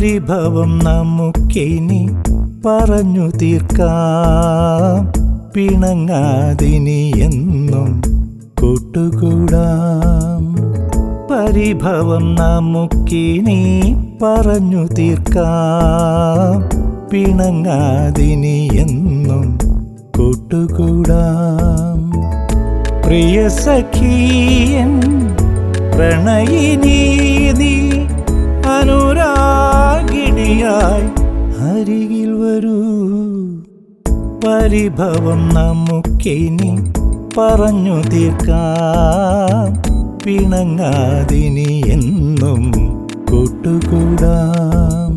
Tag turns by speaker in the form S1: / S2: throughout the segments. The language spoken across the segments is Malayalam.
S1: പരിഭവം നമുക്കിനി പറഞ്ഞു തീർക്കാം പിണങ്ങാതിനി എന്നും കൂട്ടുകൂടാം പരിഭവം നമുക്കിനി പറഞ്ഞു തീർക്കാം പിണങ്ങാതിനി എന്നും കൂട്ടുകൂടാം പ്രിയ സഖീയൻ പ്രണയിനീ നീ അനുരാഗിണിയായി അരികിൽ വരൂ പരിഭവം നമുക്കിനി പറഞ്ഞു തീർക്കാം പിണങ്ങാതിനി എന്നും കൂട്ടുകൂടാം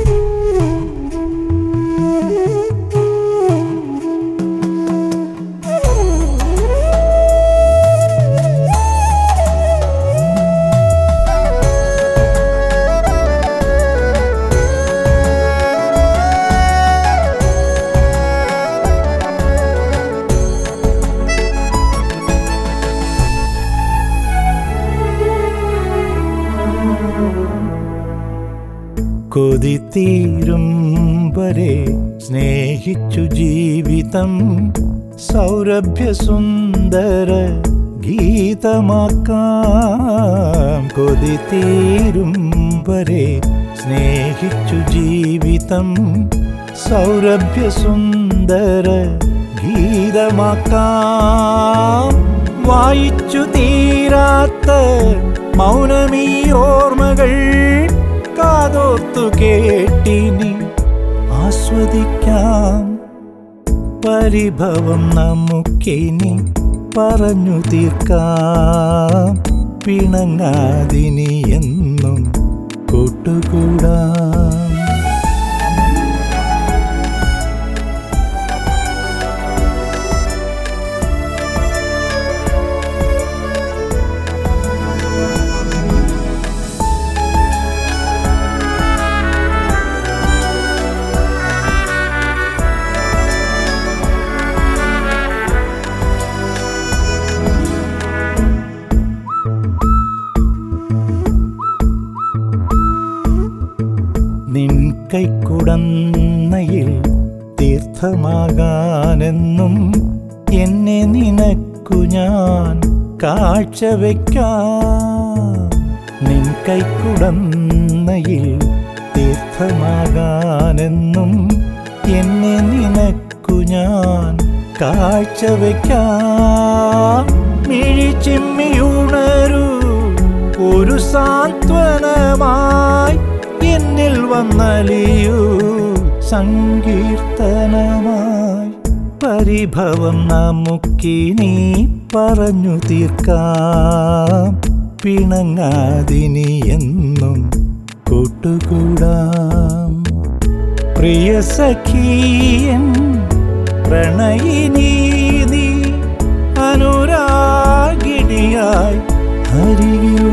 S1: കൊതിത്തീരും വരെ സ്നേഹിച്ചു ജീവിതം സൗരഭ്യസുന്ദര ഗീതമാക്കാം കൊതിത്തീരും വരെ സ്നേഹിച്ചു ജീവിതം സൗരഭ്യസുന്ദര ഗീതമാക്കാം വായിച്ചു തീരാത്ത മൗനമീ ഓർമ്മകൾ കാതോർത്തു കേട്ടിനി ആസ്വദിക്കാം പരിഭവം നമുക്കിനി പറഞ്ഞു തീർക്കാം പിണങ്ങാതിനി എന്നും കൂട്ടുകൂടാം നിൻ കൈക്കുടന്നയിൽ തീർത്ഥമാകാനെന്നും എന്നെ നിനക്കു ഞാൻ കാഴ്ചവെക്കാം നിൻ കൈക്കുടന്നയിൽ തീർത്ഥമാകാനെന്നും എന്നെ നിനക്കു ഞാൻ കാഴ്ചവെക്കാം മിഴിച്ചിമ്മിയുണരൂ ഒരു സാന്ത്വനമായി എന്നിൽ വന്നലിയൂ സങ്കീർത്തനമായി പരിഭവം നമുക്കിനി പറഞ്ഞു തീർക്കാം പിണങ്ങാതിനി എന്നും കൂട്ടുകൂടാം പ്രിയ സഖീയൻ പ്രണയിനീ നീ അനുരാഗിണിയായി അരികിൽ